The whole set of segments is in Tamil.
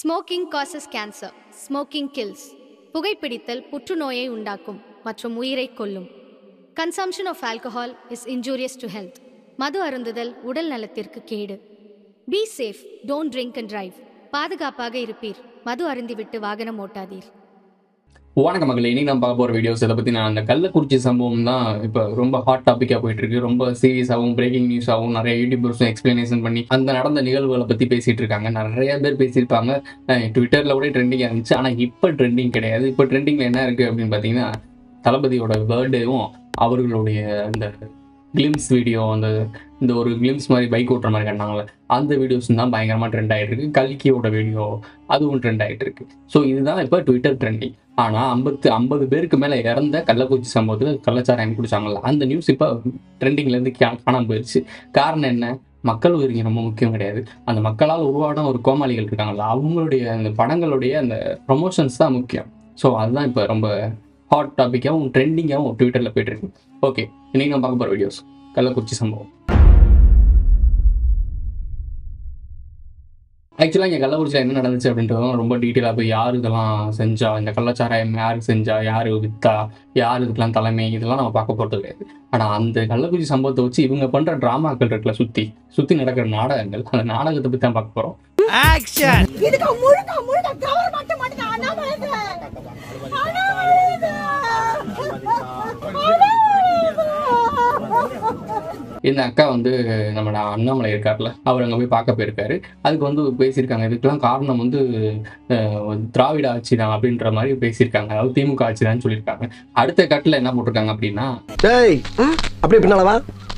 Smoking causes cancer smoking kills புகைப்பிடித்தல் புற்றுநோயை உண்டாக்கும் மற்றும் உயிரை கொல்லும் consumption of alcohol is injurious to health மது அருந்துதல் உடல் நலத்திற்கு கேடு be safe don't drink and drive பாதுகாப்பாக இருப்பீர் மது அருந்திவிட்டு வாகனம் ஓட்டாதீர் வணக்கம் மகளே இன்னைக்கு நம்ம பார்க்க போகிற வீடியோஸ் இதை பற்றி நான் அந்த கள்ளக்குறிச்சி சம்பவம் தான் இப்போ ரொம்ப ஹாட் டாப்பிக்காக போயிட்டு இருக்கு ரொம்ப சீரியஸாகவும் பிரேக்கிங் நியூஸாகவும் நிறைய யூடியூபர்ஸும் எக்ஸ்பிளனேஷன் பண்ணி அந்த நடந்த நிகழ்வுகளை பற்றி பேசிட்டு இருக்காங்க நிறைய பேர் பேசியிருப்பாங்க ட்விட்டரில் கூட ட்ரெண்டிங்காக இருந்துச்சு ஆனால் இப்போ ட்ரெண்டிங் கிடையாது இப்போ ட்ரெண்டிங்கில் என்ன இருக்குது அப்படின்னு பார்த்தீங்கன்னா தளபதியோட பர்த்டேவும் அவர்களுடைய அந்த கிளிம்ஸ் வீடியோ அந்த இந்த ஒரு கிளிம்ஸ் மாதிரி பைக் ஓட்டுற மாதிரி கண்டாங்களே அந்த வீடியோஸ் தான் பயங்கரமாக ட்ரெண்ட் ஆகிட்டு இருக்கு கல்கியோட வீடியோ அதுவும் ட்ரெண்ட் ஆகிட்டு இருக்கு ஸோ இதுதான் இப்போ ட்விட்டர் ட்ரெண்டிங் ஆனால் ஐம்பத்து ஐம்பது பேருக்கு மேலே இறந்த கள்ளக்குறிச்சி சம்பவத்தில் கள்ளச்சாராயம் குடிச்சாங்கல்ல அந்த நியூஸ் இப்போ ட்ரெண்டிங்லேருந்து காணாமல் போயிடுச்சு காரணம் என்ன மக்கள் உயிரிங்க ரொம்ப முக்கியம் கிடையாது அந்த மக்களால் உருவான ஒரு கோமாளிகள் இருக்காங்கல்ல அவங்களுடைய அந்த படங்களுடைய அந்த ப்ரொமோஷன்ஸ் தான் முக்கியம் ஸோ அதுதான் இப்போ ரொம்ப ஹாட் டாப்பிக்காகவும் ட்ரெண்டிங்காகவும் ட்விட்டரில் போயிட்டு இருக்கு ஓகே இன்னைக்கு நம்ம பார்க்க போகிற வீடியோஸ் கள்ளக்குறிச்சி சம்பவம் ஆக்சுவலாக இங்கே கள்ளக்குறிச்சியில் என்ன நடந்துச்சு அப்படின்றதும் ரொம்ப டீட்டெயிலாக போய் யார் இதெல்லாம் செஞ்சா இந்த கள்ளச்சாராயம் யாருக்கு செஞ்சா யார் வித்தா யார் இதுக்கெல்லாம் தலைமை இதெல்லாம் நம்ம பார்க்க போகிறது கிடையாது ஆனால் அந்த கள்ளக்குறிச்சி சம்பவத்தை வச்சு இவங்க பண்ணுற ட்ராமாக்கள் இருக்குல்ல சுற்றி சுற்றி நடக்கிற நாடகங்கள் அந்த நாடகத்தை பற்றி தான் பார்க்க போகிறோம் ஆக்ஷன் இதுக்கு முழுக்க முழுக்க கவர்மெண்ட் மட்டும் அண்ணாமலை இது. அண்ணாமலை இது. அண்ணாமலை இது. இந்த அக்கா வந்து நம்ம அண்ணாமலை இருக்கார்ல அவர் அங்கே போய் பார்க்க போயிருக்காரு அதுக்கு வந்து பேசியிருக்காங்க இதுக்கெல்லாம் காரணம் வந்து அஹ், திராவிட ஆட்சி தான் அப்படின்ற மாதிரி பேசியிருக்காங்க அதாவது திமுக ஆட்சி தான் சொல்லியிருக்காங்க அடுத்த கட்டில் என்ன போட்டிருக்காங்க அப்படின்னா டேய் அப்படியே பின்னாலவா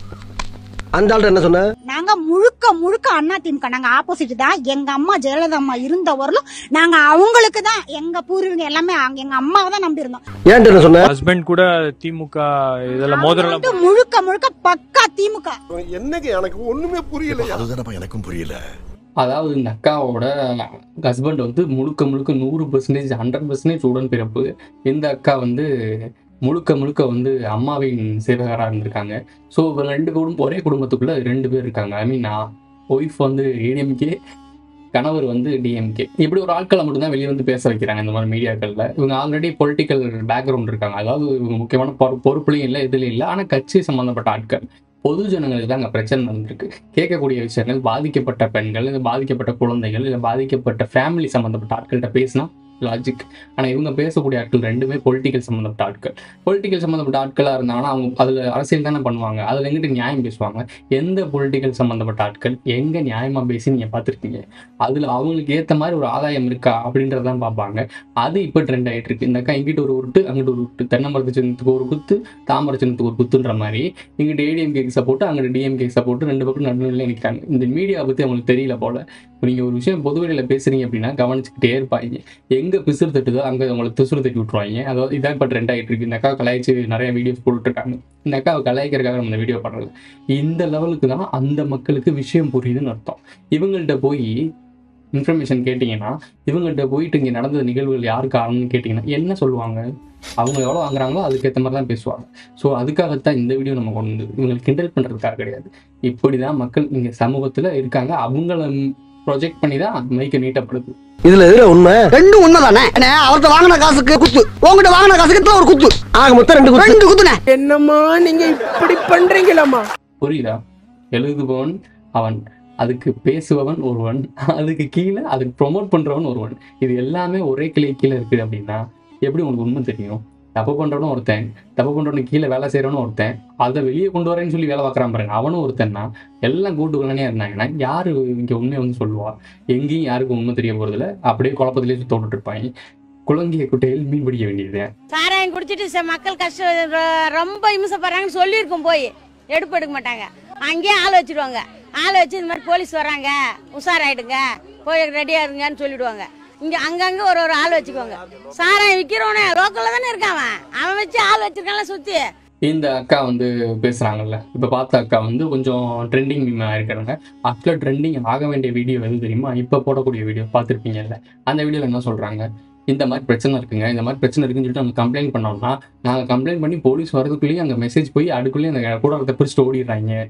அந்த ஆள்கிட்ட என்ன சொன்ன நாங்க முழுக்க முழுக்க அண்ணா திமுக நாங்க ஆப்போசிட் தான் எங்க அம்மா ஜெயலலிதா அம்மா இருந்த வரலும் நாங்க அவங்களுக்கு தான் எங்க பூர்வீங்க எல்லாமே அங்க எங்க அம்மாவை தான் நம்பி இருந்தோம் ஏன்ட்ட என்ன சொன்ன ஹஸ்பண்ட் கூட திமுக இதெல்லாம் மோதிரம் வந்து முழுக்க முழுக்க பக்கா திமுக என்னங்க எனக்கு ஒண்ணுமே புரியல அதுதானப்பா எனக்கும் புரியல அதாவது இந்த அக்காவோட ஹஸ்பண்ட் வந்து முழுக்க முழுக்க நூறு பர்சன்டேஜ் ஹண்ட்ரட் பர்சன்டேஜ் உடன் பிறப்பு இந்த அக்கா வந்து முழுக்க முழுக்க வந்து அம்மாவின் சேவகராக இருந்திருக்காங்க ஸோ இவங்க ரெண்டு குடும்பம் ஒரே குடும்பத்துக்குள்ள ரெண்டு பேர் இருக்காங்க ஐ மீன் ஒய்ஃப் வந்து ஏடிஎம்கே கணவர் வந்து டிஎம்கே இப்படி ஒரு ஆட்களை மட்டும்தான் வெளியே வந்து பேச வைக்கிறாங்க இந்த மாதிரி மீடியாக்களில் இவங்க ஆல்ரெடி பொலிட்டிக்கல் பேக்ரவுண்ட் இருக்காங்க அதாவது இவங்க முக்கியமான பொறு பொறுப்புலையும் இல்லை இதுலையும் இல்லை ஆனால் கட்சி சம்மந்தப்பட்ட ஆட்கள் பொது ஜனங்களுக்கு தான் அங்கே பிரச்சனை நடந்திருக்கு கேட்கக்கூடிய விஷயங்கள் பாதிக்கப்பட்ட பெண்கள் இல்லை பாதிக்கப்பட்ட குழந்தைகள் இல்லை பாதிக்கப்பட்ட ஃபேமிலி சம்மந்தப்பட்ட ஆட்கள்கிட்ட பேசினா லாஜிக் ஆனால் இவங்க பேசக்கூடிய ஆட்கள் ரெண்டுமே பொலிட்டிக்கல் சம்மந்தப்பட்ட ஆட்கள் பொலிட்டிக்கல் சம்மந்தப்பட்ட ஆட்களாக இருந்தாங்கன்னா அவங்க அதில் அரசியல் தானே பண்ணுவாங்க அதில் எங்கிட்ட நியாயம் பேசுவாங்க எந்த பொலிட்டிக்கல் சம்மந்தப்பட்ட ஆட்கள் எங்கே நியாயமாக பேசி நீங்கள் பார்த்துருக்கீங்க அதில் அவங்களுக்கு ஏற்ற மாதிரி ஒரு ஆதாயம் இருக்கா அப்படின்றதான் பார்ப்பாங்க அது இப்போ ட்ரெண்ட் ஆகிட்டு இருக்கு இந்த அக்கா இங்கிட்ட ஒரு உருட்டு அங்கிட்ட ஒரு உருட்டு தென்னமரத்து சின்னத்துக்கு ஒரு குத்து தாமரை சின்னத்துக்கு ஒரு குத்துன்ற மாதிரி இங்கிட்ட ஏடிஎம்கேக்கு சப்போர்ட் அங்கிட்ட டிஎம்கே சப்போர்ட் ரெண்டு பக்கம் நடுநிலை நிற்கிறாங்க இந்த மீடியா பற்றி அவங்களுக்கு தெரியல போல இப்போ நீங்கள் ஒரு விஷயம் பொது வெளியில் பேசுறீங்க அப்படின்னா கவனிச்சுக்கிட்டே இருப்பாங்க எங்கே பிசுறு தட்டுதோ அங்கே உங்களுக்கு பிசுறு தட்டி விட்ருவாங்க அதாவது இதான் இப்போ ட்ரெண்ட் ஆகிட்டு இருக்கு இந்த அக்கா கலாய்ச்சி நிறைய வீடியோஸ் போட்டுருக்காங்க இந்த அக்காவை கலாய்க்கிறதுக்காக நம்ம இந்த வீடியோ பண்ணுறது இந்த லெவலுக்கு தான் அந்த மக்களுக்கு விஷயம் புரியுதுன்னு அர்த்தம் இவங்கள்ட்ட போய் இன்ஃபர்மேஷன் கேட்டிங்கன்னா இவங்கள்ட்ட போயிட்டு இங்கே நடந்த நிகழ்வுகள் யார் காரணம்னு கேட்டிங்கன்னா என்ன சொல்லுவாங்க அவங்க எவ்வளோ வாங்குறாங்களோ அதுக்கேற்ற மாதிரி தான் பேசுவாங்க ஸோ அதுக்காகத்தான் இந்த வீடியோ நம்ம கொண்டு வந்து இவங்களுக்கு கிண்டல் பண்ணுறதுக்காக கிடையாது இப்படி தான் மக்கள் இங்கே சமூகத்தில் இருக்காங்க அவங்கள ப்ரொஜெக்ட் பண்ணி தான் மைக்கை நீட்டப்படுது இதுல எதுல உண்மை ரெண்டும் உண்மைதானே அவர்கிட்ட வாங்கின காசுக்கு குத்து உங்ககிட்ட வாங்கின காசுக்கு ஒரு குத்து ஆக மொத்தம் ரெண்டு குத்து ரெண்டு குத்துனே என்னம்மா நீங்க இப்படி பண்றீங்களாம்மா புரியுதா எழுதுபவன் அவன் அதுக்கு பேசுபவன் ஒருவன் அதுக்கு கீழே அதுக்கு ப்ரொமோட் பண்றவன் ஒருவன் இது எல்லாமே ஒரே கிளை கீழே இருக்குது அப்படின்னா எப்படி உனக்கு உண்மை தெரியும் தப்பு பண்றவனும் ஒருத்தன் தப்பு பண்றவனுக்கு கீழே வேலை செய்யறவனும் ஒருத்தன் அதை வெளியே கொண்டு வரேன்னு சொல்லி வேலை பார்க்குறான் பாருங்க அவனும் ஒருத்தன்னா எல்லாம் கூட்டு வில்லனே இருந்தாங்கன்னா யாரு இங்க உண்மையை வந்து சொல்லுவா எங்கேயும் யாருக்கும் உண்மை தெரிய போறதில்ல அப்படியே குழப்பத்திலேயே சுத்த விட்டுட்டு இருப்பாங்க குழந்தைய குட்டையில் மீன் பிடிக்க வேண்டியது சாராயம் குடிச்சிட்டு ச- மக்கள் கஷ்டம் ரொ- ரொம்ப இம்சப்படுறாங்கன்னு சொல்லியிருக்கோம் போய் எடுப்பு எடுக்க மாட்டாங்க அங்கேயே ஆள் வச்சிருவாங்க ஆள் வச்சு இந்த மாதிரி போலீஸ் வராங்க உஷாராயிடுங்க போய் ரெடியா இருங்கன்னு சொல்லிடுவாங்க இங்க அங்கங்க ஒரு ஒரு ஆள் வச்சுக்குவாங்க சாராயம் விற்கிறவனே லோக்கல்ல தானே இருக்கான் அவன் அவன் வச்சு ஆள் வச்சிருக்கான்ல சுத்தி இந்த அக்கா வந்து பேசுறாங்கல்ல இப்ப பார்த்த அக்கா வந்து கொஞ்சம் ட்ரெண்டிங் இருக்கிறாங்க ஆக்சுவலாக ட்ரெண்டிங் ஆக வேண்டிய வீடியோ எது தெரியுமா இப்ப போடக்கூடிய வீடியோ பார்த்துருப்பீங்கல்ல அந்த வீடியோல என்ன சொல்றாங்க இந்த மாதிரி பிரச்சனை இருக்குங்க இந்த மாதிரி பிரச்சனை இருக்குன்னு சொல்லிட்டு நம்ம கம்ப்ளைண்ட் பண்ணோம்னா நாங்கள் கம்ப்ளைண்ட் பண்ணி போலீஸ் வரதுக்குள்ளேயே அங்கே மெசேஜ் போய் அதுக்குள்ளேயே அந்த கூடாரத்தை பிடிச்சிட்டு ஓடிடுறாங்க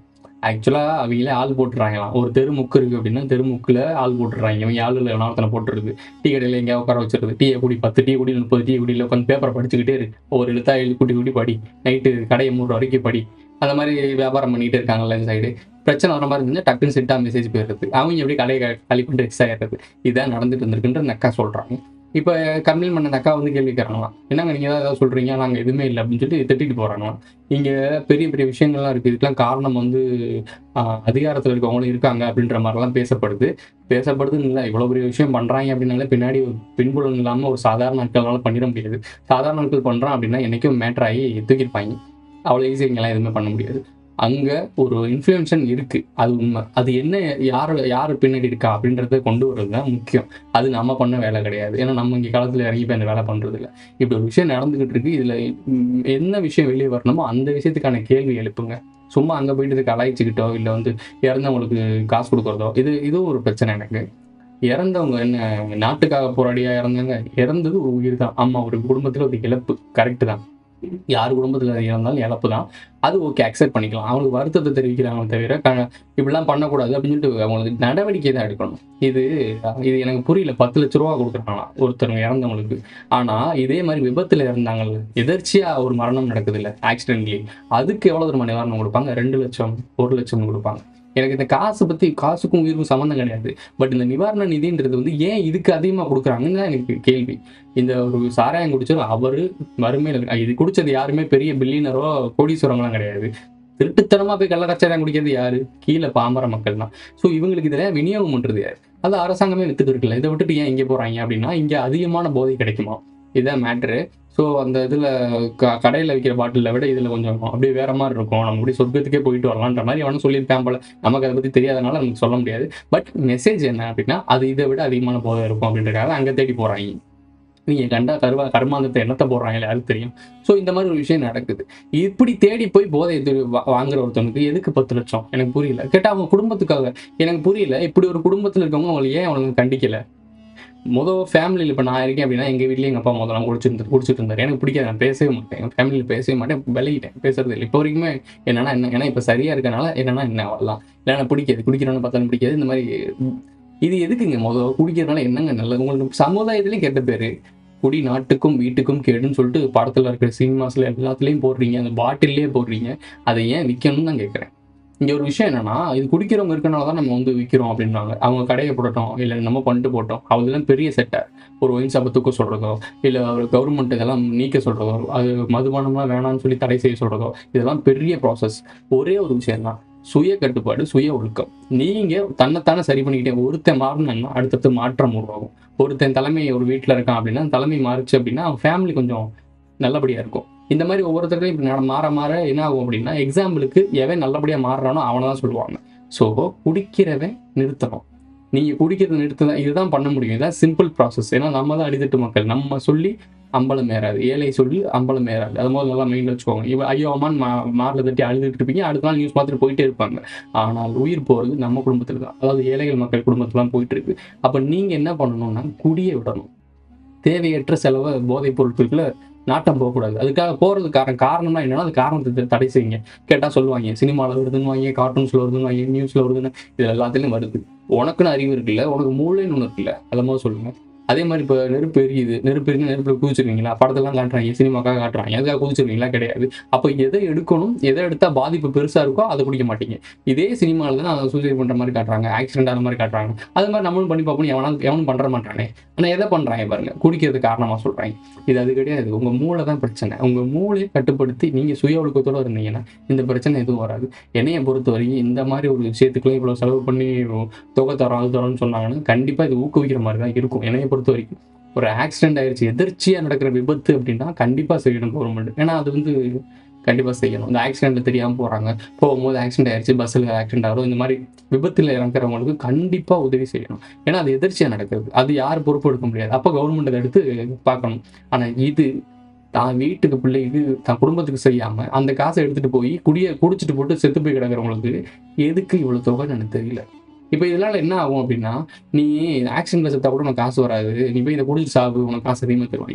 ஆக்சுவலாக அவங்களே ஆள் போட்டுறாங்களாம் ஒரு தெரு முக்கு இருக்குது அப்படின்னா தெரு முக்கில் ஆள் போட்டுறாங்க இவங்க ஆள் இல்லை ஒருத்தனை போட்டுருது டீ கடையில் எங்கேயா உட்கார வச்சிருது டீயை குடி பத்து டீ குடி முப்பது டீ குடியில் உட்காந்து பேப்பரை படிச்சுக்கிட்டே இருக்கு ஒவ்வொரு எழுத்தா எழுதி குட்டி குட்டி படி நைட்டு கடையை மூடுற வரைக்கும் படி அந்த மாதிரி வியாபாரம் பண்ணிட்டு இருக்காங்கல்ல இந்த சைடு பிரச்சனை வர மாதிரி இருந்தால் டக்குன்னு செட்டாக மெசேஜ் போயிடுறது அவங்க எப்படி கடையை க- காலி பண்ணிட்டு எக்ஸ் ஆயிடுறது இதான் நடந்துட்டு இருந்திருக்குன்ற அந்த அக்கா சொல்கிறாங்க இப்போ கம்ப்ளைண்ட் பண்ண அந்த அக்கா வந்து கேள்வி கேட்கறாங்களாம் என்னங்க நீங்கள் தான் ஏதாவது சொல்கிறீங்க நாங்கள் எதுவுமே இல்லை அப்படின்னு சொல்லி திட்டிட்டு போகிறாங்களாம் இங்கே பெரிய பெரிய விஷயங்கள்லாம் இருக்குது இதுக்கெல்லாம் காரணம் வந்து அதிகாரத்தில் இருக்கவங்களும் இருக்காங்க அப்படின்ற மாதிரிலாம் பேசப்படுது பேசப்படுதுன்னு இல்லை இவ்வளோ பெரிய விஷயம் பண்ணுறாங்க அப்படின்னாலே பின்னாடி ஒரு பின்புலம் இல்லாமல் ஒரு சாதாரண நாட்கள்னால பண்ணிட முடியாது சாதாரண நாட்கள் பண்ணுறான் அப்படின்னா என்றைக்கும் மேட்ரு ஆகி தூக்கியிருப்பாங்க அவ்வளோ ஈஸியாக இங்கெல்லாம் எதுவுமே பண்ண முடியாது அங்கே ஒரு இன்ஃப்ளூயன்ஷன் இருக்குது அது உண்மை அது என்ன யார் யார் பின்னாடி இருக்கா அப்படின்றத கொண்டு வர்றது தான் முக்கியம் அது நம்ம பண்ண வேலை கிடையாது ஏன்னா நம்ம இங்கே காலத்தில் இறங்கி போய் அந்த வேலை பண்ணுறது இல்லை இப்படி ஒரு விஷயம் நடந்துகிட்டு இருக்கு இதில் என்ன விஷயம் வெளியே வரணுமோ அந்த விஷயத்துக்கான கேள்வி எழுப்புங்க சும்மா அங்கே போயிட்டு இதுக்கு அலாய்ச்சிக்கிட்டோ இல்லை வந்து இறந்தவங்களுக்கு காசு கொடுக்குறதோ இது இதுவும் ஒரு பிரச்சனை எனக்கு இறந்தவங்க என்ன நாட்டுக்காக போராடியா இறந்தாங்க இறந்தது ஒரு உயிர் தான் ஆமா ஒரு குடும்பத்தில் ஒரு இழப்பு கரெக்டு தான் யார் குடும்பத்தில் இறந்தாலும் இழப்பு தான் அது ஓகே அக்செப்ட் பண்ணிக்கலாம் அவங்களுக்கு வருத்தத்தை தெரிவிக்கிறாங்க தவிர க இப்படிலாம் பண்ணக்கூடாது அப்படின்னு சொல்லிட்டு அவங்களுக்கு நடவடிக்கை தான் எடுக்கணும் இது இது எனக்கு புரியல பத்து லட்ச ரூபா கொடுக்குறாங்களாம் ஒருத்தவங்க இறந்தவங்களுக்கு ஆனா இதே மாதிரி விபத்துல இறந்தாங்கல்ல எதர்ச்சியா ஒரு மரணம் நடக்குது இல்ல ஆக்சிடென்ட்லி அதுக்கு எவ்வளவு தூரம் நிவாரணம் கொடுப்பாங்க ரெண்டு லட்சம் ஒரு லட்சம் கொடுப்பாங்க எனக்கு இந்த காசு பத்தி காசுக்கும் உயிருக்கும் சம்மந்தம் கிடையாது பட் இந்த நிவாரண நிதின்றது வந்து ஏன் இதுக்கு அதிகமாக கொடுக்குறாங்கன்னு தான் எனக்கு கேள்வி இந்த ஒரு சாராயம் குடிச்சவர் அவரு வறுமையில் இருக்கு. இது குடிச்சது யாருமே பெரிய பில்லியனரோ கோடீஸ்வரங்களாம் கிடையாது திருட்டுத்தனமா போய் கள்ளக்கச்சாரம் குடிக்கிறது யாரு கீழே பாமர மக்கள் தான் ஸோ இவங்களுக்கு இதெல்லாம் விநியோகம் பண்றது யாரு அது அரசாங்கமே வித்துட்டு இருக்குல்ல இதை விட்டுட்டு ஏன் இங்கே போறாங்க அப்படின்னா இங்க அதிகமான போதை கிடைக்குமா இதுதான் மேட்ரு ஸோ அந்த இதில் க கடையில் விற்கிற பாட்டிலை விட இதில் கொஞ்சம் அப்படியே வேற மாதிரி இருக்கும் நம்ம அப்படியே சொர்க்கத்துக்கே போயிட்டு வரலான்ற மாதிரி அவனும் சொல்லியிருக்கான் போல நமக்கு அதை பற்றி தெரியாதனால நமக்கு சொல்ல முடியாது பட் மெசேஜ் என்ன அப்படின்னா அது இதை விட அதிகமான போதை இருக்கும் அப்படின்றக்காக அங்கே தேடி போகிறாங்க நீங்கள் கண்டா கருவா கருமாந்தத்தை என்னத்தை போடுறாங்க யாருக்கு தெரியும் ஸோ இந்த மாதிரி ஒரு விஷயம் நடக்குது இப்படி தேடி போய் போதை இது வா- வாங்குற ஒருத்தவனுக்கு எதுக்கு பத்து லட்சம் எனக்கு புரியல கேட்டால் அவங்க குடும்பத்துக்காக எனக்கு புரியல இப்படி ஒரு குடும்பத்தில் இருக்கவங்க அவங்களை ஏன் அவனுக்கு கண்டிக்கல மொதல் ஃபேமிலியில் இப்போ நான் இருக்கேன் அப்படின்னா எங்கள் வீட்லேயும் எங்கள் அப்பா முதலாம் குடிச்சிருந்து குடிச்சிட்டு இருந்தார் எனக்கு பிடிக்காது நான் பேசவே மாட்டேன் எங்கள் ஃபேமிலியில் பேசவே மாட்டேன் விலகிட்டேன் பேசுறது இல்லை இப்போ வரைக்குமே என்னன்னா என்ன ஏன்னா இப்போ சரியாக இருக்கனால என்னன்னா என்ன வரலாம் இல்லைன்னா பிடிக்காது குடிக்கிறவனு பார்த்தாலும் பிடிக்காது இந்த மாதிரி உம், இது எதுக்குங்க முதல் குடிக்கிறதுனால என்னங்க நல்லது உங்களுக்கு சமுதாயத்துலேயும் கெட்ட பேர் குடி நாட்டுக்கும் வீட்டுக்கும் கேடுன்னு சொல்லிட்டு படத்தில் இருக்கிற சினிமாஸில் எல்லாத்துலேயும் போடுறீங்க அந்த பாட்டில்லே போடுறீங்க அதை ஏன் விற்கணும்னு தான் கேட்குறேன் இங்கே ஒரு விஷயம் என்னன்னா இது குடிக்கிறவங்க இருக்கனால தான் நம்ம வந்து விற்கிறோம் அப்படின்றாங்க அவங்க கடையை போடட்டும் இல்லை நம்ம பண்ணிட்டு போட்டோம் அதெல்லாம் பெரிய செட்டை ஒரு ஒயின் ஷாப்பை தூக்க சொல்கிறதோ இல்லை ஒரு கவர்மெண்ட் இதெல்லாம் நீக்க சொல்கிறதோ அது மதுபானம்லாம் வேணாம்னு சொல்லி தடை செய்ய சொல்கிறதோ இதெல்லாம் பெரிய ப்ராசஸ் ஒரே ஒரு விஷயம் தான் சுய கட்டுப்பாடு சுய ஒழுக்கம் நீங்க தன்னைத்தானே சரி பண்ணிக்கிட்டே ஒருத்தன் மாறினா அடுத்தடுத்து மாற்றம் உருவாகும் ஒருத்தன் தலைமை ஒரு வீட்டில் இருக்கான் அப்படின்னா அந்த தலைமை மாறுச்சு அப்படின்னா அவன் ஃபேமிலி கொஞ்சம் நல்லபடியா இருக்கும் இந்த மாதிரி ஒவ்வொருத்தருக்கும் இப்படி நட- மாற மாற என்ன ஆகும் அப்படின்னா எக்ஸாம்பிளுக்கு எவன் நல்லபடியா மாறுறானோ அவனை தான் சொல்லுவாங்க ஸோ குடிக்கிறவன் நிறுத்தணும் நீங்க குடிக்கிறத நிறுத்த இதுதான் பண்ண முடியும் இதான் சிம்பிள் ப்ராசஸ் ஏன்னா நம்ம தான் அடித்தட்டு மக்கள் நம்ம சொல்லி அம்பலம் ஏறாது ஏழை சொல்லி அம்பலம் ஏறாது அது மாதிரி நல்லா மைண்ட் வச்சுக்கோங்க இவ ஐயோ அம்மான்னு மா மாரில் தட்டி அழுதுட்டு இருப்பீங்க அடுத்த நாள் நியூஸ் பார்த்துட்டு போயிட்டே இருப்பாங்க ஆனால் உயிர் போகிறது நம்ம குடும்பத்தில் தான் அதாவது ஏழைகள் மக்கள் குடும்பத்துலாம் போயிட்டு இருக்கு அப்போ நீங்கள் என்ன பண்ணணும்னா குடியை விடணும் தேவையற்ற செலவை போதைப் பொருட்களுக்குள்ள நாட்டம் போகக்கூடாது அதுக்காக போகிறது காரணம் காரணம்னா என்னன்னா அது காரணத்தை த- தடை செய்யுங்க கேட்டால் சொல்லுவாங்க சினிமாவில் வருதுன்னு வாங்க கார்ட்டூன்ஸில் வருதுன்னு வாங்க நியூஸில் வருதுன்னு இது எல்லாத்துலேயும் வருது உனக்குன்னு அறிவு இருக்குல்ல உனக்கு மூளைன்னு ஒன்று இருக்குல்ல அதை மாதிரி சொல்லுங்க அதே மாதிரி இப்போ நெருப்பு எரியுது நெருப்பு எரிஞ்சு நெருப்பில் குதிச்சிருவீங்களா படத்தெல்லாம் காட்டுறாங்க சினிமாக்காக காட்டுறாங்க அதுக்காக குதிச்சிருவீங்களா கிடையாது அப்போ எதை எடுக்கணும் எதை எடுத்தால் பாதிப்பு பெருசாக இருக்கோ அதை குடிக்க மாட்டீங்க இதே சினிமாவில் தான் சூசைட் பண்ணுற மாதிரி காட்டுறாங்க ஆக்சிடென்ட் ஆன மாதிரி காட்டுறாங்க அது மாதிரி நம்மளும் பண்ணி பார்ப்போம் எவனா எவனும் பண்ணுற மாட்டானே ஆனால் எதை பண்ணுறாங்க பாருங்க குடிக்கிறது காரணமாக சொல்கிறாங்க இது அது கிடையாது உங்கள் மூளை தான் பிரச்சனை உங்கள் மூளையை கட்டுப்படுத்தி நீங்கள் சுய ஒழுக்கத்தோட இருந்தீங்கன்னா இந்த பிரச்சனை எதுவும் வராது என்னைய பொறுத்த வரைக்கும் இந்த மாதிரி ஒரு விஷயத்துக்குலாம் இவ்வளோ செலவு பண்ணி தொகை தரோம் அது தரோம்னு சொன்னாங்கன்னா கண்டிப்பாக இது ஊக்குவிக்கிற மாதிரி தான் இருக்கும் என்னைய பொறுத்த வரைக்கும் ஒரு ஆக்சிடென்ட் ஆயிடுச்சு எதிர்ச்சியாக நடக்கிற விபத்து அப்படின்னா கண்டிப்பாக செய்யணும் கவர்மெண்ட் ஏன்னா அது வந்து கண்டிப்பாக செய்யணும் இந்த ஆக்சிடென்ட்ல தெரியாமல் போகிறாங்க போகும்போது ஆக்சிடென்ட் ஆயிடுச்சு பஸ்ஸில் ஆக்சிடென்ட் ஆகும் இந்த மாதிரி விபத்தில் இறங்குறவங்களுக்கு கண்டிப்பாக உதவி செய்யணும் ஏன்னா அது எதிர்ச்சியாக நடக்குது அது யார் பொறுப்பு எடுக்க முடியாது அப்போ கவர்மெண்ட் அதை எடுத்து பார்க்கணும் ஆனால் இது தான் வீட்டுக்கு பிள்ளைக்கு தான் குடும்பத்துக்கு செய்யாமல் அந்த காசை எடுத்துகிட்டு போய் குடிய குடிச்சிட்டு போட்டு செத்து போய் கிடக்கிறவங்களுக்கு எதுக்கு இவ்வளோ தொகைன்னு எனக்கு தெரியல இப்போ இதனால என்ன ஆகும் அப்படின்னா நீ ஆக்சிடென்ட்ல செத்தா கூட உனக்கு காசு வராது நீ போய் இதை குடிச்சு சாவு உனக்கு காசு அதிகமாக தருவாங்க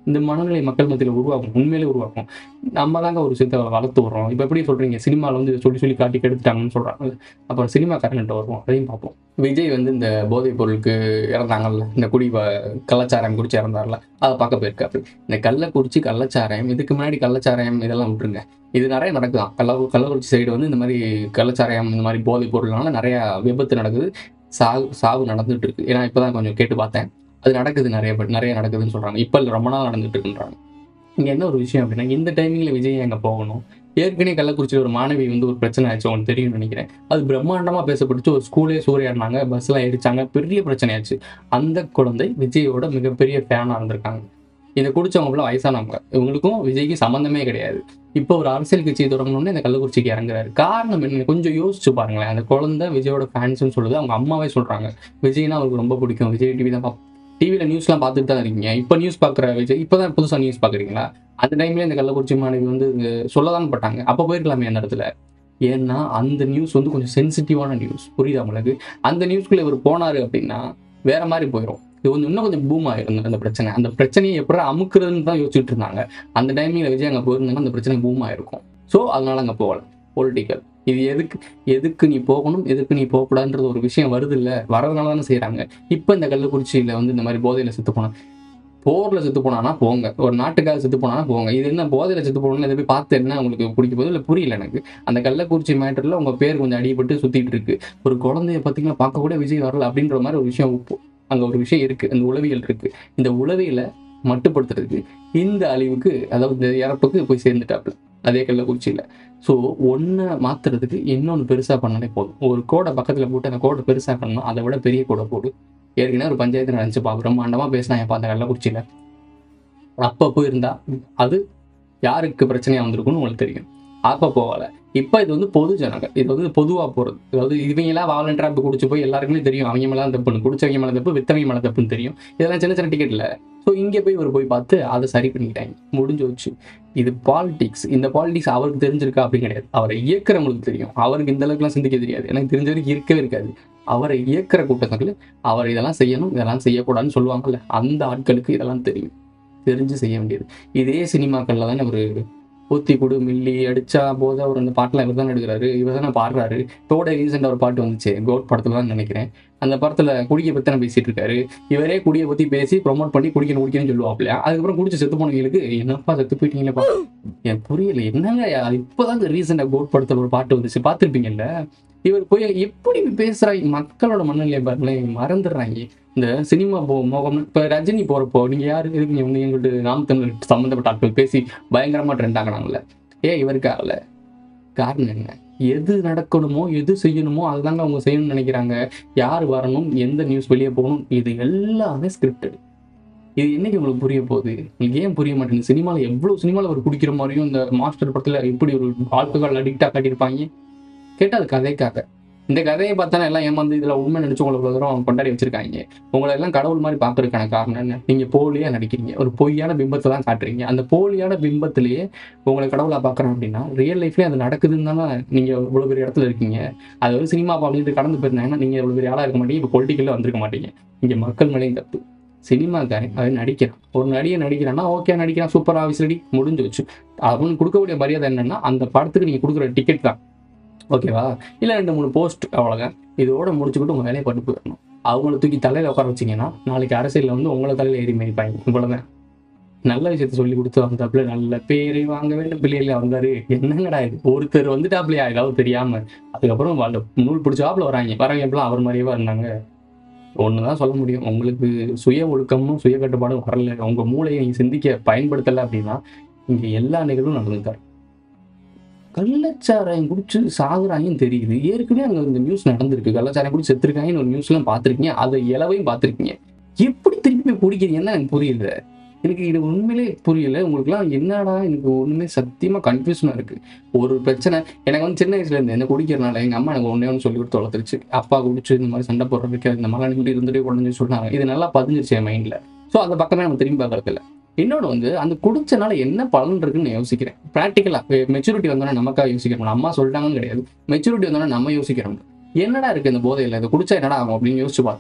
இந்த மனநிலை மக்கள் மத்தியில் உருவாக்கும் உண்மையிலே உருவாக்கும் நம்ம தாங்க ஒரு விஷயத்தை வளர்த்து வர்றோம் இப்போ எப்படி சொல்றீங்க சினிமாவில் வந்து இதை சொல்லி சொல்லி காட்டி கெடுத்துட்டாங்கன்னு சொல்றாங்க அப்புறம் சினிமாக்காரன்ட்ட வருவோம் அதையும் பார்ப்போம் விஜய் வந்து இந்த போதைப் பொருளுக்கு இறந்தாங்கல்ல இந்த குடி வ- கள்ளச்சாராயம் குடிச்சு இறந்தார்ல அதை பார்க்க போயிருக்காரு இந்த கள்ளக்குறிச்சி கள்ளச்சாராயம் இதுக்கு முன்னாடி கள்ளச்சாராயம் இதெல்லாம் விட்டுருங்க இது நிறைய நடக்குதான் கள்ள கள்ளக்குறிச்சி சைடு வந்து இந்த மாதிரி கள்ளச்சாராயம் இந்த மாதிரி போதைப் பொருள்னால நிறைய விபத்து நடக்குது சாவு சாவு நடந்துட்டு இருக்கு ஏன்னா இப்பதான் கொஞ்சம் கேட்டு பார்த்தேன் அது நடக்குது நிறைய பேர் நிறைய நடக்குதுன்னு சொல்றாங்க இப்போ இல்ல, ரொம்ப நாள் நடந்துட்டு இருக்குன்றாங்க இங்க என்ன ஒரு விஷயம் அப்படின்னா இந்த டைமிங்ல விஜய் அங்க போகணும் ஏற்கனவே கள்ளக்குறிச்சியில் ஒரு மாணவி வந்து ஒரு பிரச்சனை ஆச்சு உங்களுக்கு தெரியும்னு நினைக்கிறேன் அது பிரம்மாண்டமா பேசப்பட்டுச்சு ஒரு ஸ்கூலே சூறையாடினாங்க பஸ் எல்லாம் எரிச்சாங்க பெரிய பிரச்சனையாச்சு அந்த குழந்தை விஜயோட மிகப்பெரிய ஃபேனா இருந்திருக்காங்க இதை குடிச்சவங்க ஃபுல்லாக வயசானவங்க இவங்களுக்கும் விஜய்க்கு சம்மந்தமே கிடையாது இப்போ ஒரு அரசியல் கட்சியை தொடங்கணும்னு இந்த கள்ளக்குறிச்சிக்கு இறங்குறாரு காரணம் என்ன கொஞ்சம் யோசிச்சு பாருங்களேன் அந்த குழந்தை விஜயோட ஃபேன்ஸ்னு சொல்லுது அவங்க அம்மாவே சொல்றாங்க விஜய்னா அவருக்கு ரொம்ப பிடிக்கும் விஜய் டிவி தான் டிவியில் நியூஸ்லாம் பார்த்துட்டு தான் இருக்கீங்க இப்போ நியூஸ் பார்க்குற விஜய் இப்போ தான் புதுசாக நியூஸ் பார்க்குறீங்களா அந்த டைம்ல இந்த கள்ளக்குறிச்சி மாணவி வந்து சொல்லதான் பட்டாங்க அப்போ போயிருக்கலாமே அந்த இடத்துல ஏன்னா அந்த நியூஸ் வந்து கொஞ்சம் சென்சிட்டிவான நியூஸ் புரியுதா உங்களுக்கு அந்த நியூஸ்க்குள்ள இவர் போனாரு அப்படின்னா வேற மாதிரி போயிடும் இது கொஞ்சம் இன்னும் கொஞ்சம் பூம் ஆயிரும் அந்த பிரச்சனை அந்த பிரச்சனையை எப்படி அமுக்குறதுன்னு தான் யோசிச்சுட்டு இருந்தாங்க அந்த டைமிங்ல விஜய் அங்கே போயிருந்தாங்கன்னா அந்த பிரச்சனை பூம் ஆயிருக்கும் ஸோ அதனால அங்கே போகல பொலிட்டிக்கல் இது எதுக்கு எதுக்கு நீ போகணும் எதுக்கு நீ போகக்கூடாதுன்றது ஒரு விஷயம் வருது இல்ல வரதுனால தானே செய்றாங்க இப்போ இந்த கள்ளக்குறிச்சியில வந்து இந்த மாதிரி போதையில செத்து போனா போர்ல செத்து போனானா போங்க ஒரு நாட்டுக்காக செத்து போனானா போங்க இது என்ன போதையில செத்து போகணும்னு இதை போய் பார்த்து என்ன உங்களுக்கு பிடிக்க போகுது இல்லை புரியல எனக்கு அந்த கள்ளக்குறிச்சி மேட்டர்ல உங்க பேர் கொஞ்சம் அடிபட்டு சுத்திட்டு இருக்கு ஒரு குழந்தைய பார்த்தீங்கன்னா பார்க்க கூட விஜய் வரல அப்படின்ற மாதிரி ஒரு விஷயம் உப்பு- அங்க ஒரு விஷயம் இருக்கு அந்த உளவியல் இருக்கு இந்த உளவியலை மட்டுப்படுத்துறதுக்கு இந்த அழிவுக்கு அதாவது இந்த இறப்புக்கு போய் சேர்ந்துட்டாப்புல அதே கள்ளக்குறிச்சியில ஸோ ஒன்றை மாத்துறதுக்கு இன்னொன்று பெருசா பண்ணாலே போதும் ஒரு கோடை பக்கத்துல போட்டு அந்த கோடை பெருசா பண்ணணும் அதை விட பெரிய கோடை போடு ஏற்கனவே ஒரு பஞ்சாயத்து நடந்துச்சு பா பிரம்மாண்டமா பேசினா எப்ப அந்த கள்ளக்குறிச்சியில அப்ப போயிருந்தா அது யாருக்கு பிரச்சனையா வந்திருக்கும்னு உங்களுக்கு தெரியும் அப்ப போகல இப்ப இது வந்து பொது ஜனங்க இது வந்து பொதுவா போறது அதாவது இவங்கெல்லாம் வாலண்டரா இப்ப குடிச்சு போய் எல்லாருக்குமே தெரியும் அவங்க மேல தான் தப்புன்னு குடிச்சவங்க மேல தப்பு வித்தவங்க மேல தப்புன்னு தெரியும் இதெல்லாம் சின்ன சின்ன டிக்கெட் இல்ல ஸோ இங்கே போய் இவர் போய் பார்த்து அதை சரி பண்ணிக்கிட்டாங்க முடிஞ்சு வச்சு இது பாலிடிக்ஸ் இந்த பாலிடிக்ஸ் அவருக்கு தெரிஞ்சிருக்கா அப்படின்னு கிடையாது அவரை இயக்குறவங்களுக்கு தெரியும் அவருக்கு இந்த அளவுக்குலாம் சிந்திக்க தெரியாது எனக்கு தெரிஞ்ச வரைக்கும் இருக்கவே இருக்காது அவரை இயக்குற கூட்டத்தில் அவர் இதெல்லாம் செய்யணும் இதெல்லாம் செய்யக்கூடாதுன்னு சொல்லுவாங்கல்ல அந்த ஆட்களுக்கு இதெல்லாம் தெரியும் தெரிஞ்சு செய்ய வேண்டியது இதே சினிமாக்கள்ல தானே ஒரு ஊத்தி குடு மில்லி அடிச்சா போத அவர் அந்த பாட்டெல்லாம் இவர் தான் எடுக்கிறாரு இவர் தானே பாடுறாரு இதோட ரீசெண்டாக ஒரு பாட்டு வந்துச்சு கோட் படத்துல தான் நினைக்கிறேன் அந்த படத்துல குடிக்க பத்தி தானே பேசிட்டு இருக்காரு இவரே குடியை பத்தி பேசி ப்ரொமோட் பண்ணி குடிக்கணும் குடிக்கணும்னு சொல்லுவாப்லையா அதுக்கப்புறம் குடிச்சு செத்து போனவங்களுக்கு என்னப்பா செத்து போயிட்டீங்களப்பா எனக்கு புரியல என்னங்க இப்போதான் ரீசெண்டாக கோட் படத்துல ஒரு பாட்டு வந்துச்சு பார்த்துருப்பீங்கல்ல இவர் போய் எப்படி பேசுறாங்க மக்களோட மனநிலையை பாருங்களேன் மறந்துடுறாங்க இந்த சினிமா போ மோகம் இப்போ ரஜினி போறப்போ நீங்க யாரு இதுக்கு நீங்க வந்து எங்கள்கிட்ட நாம் தமிழ் சம்மந்தப்பட்ட ஆட்கள் பேசி பயங்கரமா ட்ரெண்ட் ஆகினாங்கல்ல ஏன் இவருக்கு ஆகல காரணம் என்ன எது நடக்கணுமோ எது செய்யணுமோ அதுதாங்க அவங்க செய்யணும்னு நினைக்கிறாங்க யார் வரணும் எந்த நியூஸ் வெளியே போகணும் இது எல்லாமே ஸ்கிரிப்டட் இது என்னைக்கு உங்களுக்கு புரிய போகுது உங்களுக்கு ஏன் புரிய மாட்டேங்குது சினிமாவில் எவ்வளோ சினிமாவில் ஒரு குடிக்கிற மாதிரியும் இந்த மாஸ்டர் படத்தில் எப்படி ஒரு ஆல்கஹால் அடிக்டாக காட்டியிருப்பாங்க கேட்டால் அது கதைக்காக இந்த கதையை பார்த்தானே எல்லாம் ஏமாந்து இதில் உண்மை நினச்சி உங்களை இவ்வளோ தூரம் கொண்டாடி வச்சிருக்காங்க உங்களை எல்லாம் கடவுள் மாதிரி பார்க்கறதுக்கான காரணம் என்ன நீங்கள் போலியாக நடிக்கிறீங்க ஒரு பொய்யான பிம்பத்தை தான் காட்டுறீங்க அந்த போலியான பிம்பத்திலேயே உங்களை கடவுளாக பார்க்குறோம் அப்படின்னா ரியல் லைஃப்லேயே அது நடக்குதுன்னு தானே நீங்கள் இவ்வளோ பெரிய இடத்துல இருக்கீங்க அது வந்து சினிமா அப்படின்ட்டு கடந்து போயிருந்தாங்கன்னா நீங்கள் இவ்வளோ பெரிய ஆளாக இருக்க மாட்டீங்க இப்போ பொலிட்டிக்கலில் வந்திருக்க மாட்டீங்க இங்கே மக்கள் மேலேயும் தப்பு சினிமாக்காரன் அவன் நடிக்கிறான் ஒரு நடிகை நடிக்கிறான்னா ஓகே நடிக்கிறான் சூப்பர் ஆஃபீஸ் ரெடி முடிஞ்சு வச்சு அவனுக்கு கொடுக்கக்கூடிய மரியாதை என்னன்னா அந்த படத்துக்கு நீங்கள் கொடுக்குற டிக்கெட் தான் ஓகேவா இல்லை ரெண்டு மூணு போஸ்ட் அவ்வளோதான் இதோட முடிச்சுக்கிட்டு உங்கள் வேலையை பண்ணி போயிடணும் அவங்கள தூக்கி தலையில் உட்கார வச்சிங்கன்னா நாளைக்கு அரசியலில் வந்து உங்களை தலையில் ஏறி மேய்ப்பாங்க இவ்வளோதான் நல்ல விஷயத்த சொல்லி கொடுத்து வந்தாப்புல நல்ல பேரை வாங்க வேண்டும் பிள்ளைகள வந்தாரு என்னங்கடா இது ஒருத்தர் வந்துட்டாப்லையா ஏதாவது தெரியாம அதுக்கப்புறம் வாழ் நூல் பிடிச்சாப்புல வராங்க வரவங்க எப்பலாம் அவர் மாதிரியே இருந்தாங்க ஒண்ணுதான் சொல்ல முடியும் உங்களுக்கு சுய ஒழுக்கமும் சுய கட்டுப்பாடும் வரல உங்க மூளையை நீங்க சிந்திக்க பயன்படுத்தல அப்படின்னா இங்க எல்லா நிகழ்வும் நடந்துட்டார் கள்ளச்சாராயம் குடிச்சு சாகுறாங்கன்னு தெரியுது ஏற்கனவே அங்க இந்த நியூஸ் நடந்திருக்கு கள்ளச்சாராயம் குடிச்சு செத்துருக்காங்கன்னு ஒரு நியூஸ்லாம் பார்த்திருக்கீங்க அதை இலவையும் பார்த்திருக்கீங்க எப்படி திருப்பி போய் குடிக்கிறீங்கன்னு எனக்கு புரியல எனக்கு இது உண்மையிலே புரியல உங்களுக்குலாம் என்னடா எனக்கு ஒண்ணுமே சத்தியமா கன்ஃபியூஷனா இருக்கு ஒரு பிரச்சனை எனக்கு வந்து சின்ன வயசுல இருந்து என்ன குடிக்கிறனால எங்க அம்மா எனக்கு ஒன்னே ஒன்று சொல்லி கொடுத்து வளர்த்துருச்சு அப்பா குடிச்சு இந்த மாதிரி சண்டை போடுறதுக்கு இந்த மாதிரி இப்படி இருந்துட்டு உடனே சொன்னாங்க இது நல்லா பதிஞ்சிருச்சு என் மைண்ட்ல ஸோ அந்த பக்கமே நம்ம திரும்பி பார்க்கறது இல்ல இன்னொன்று வந்து அந்த குடிச்சனால என்ன பலன் இருக்குன்னு நான் யோசிக்கிறேன் ப்ராக்டிக்கலா மெச்சூரிட்டி வந்தோன்னா நமக்காக யோசிக்கிறோம் அம்மா சொல்லிட்டாங்கன்னு கிடையாது மெச்சூரிட்டி வந்தோன்னா நம்ம யோசிக்கிறோம் என்னடா இருக்கு இந்த போதையில் இதை குடிச்சா என்னடா ஆகும் அப்படின்னு யோசிச்சு பார்த்தா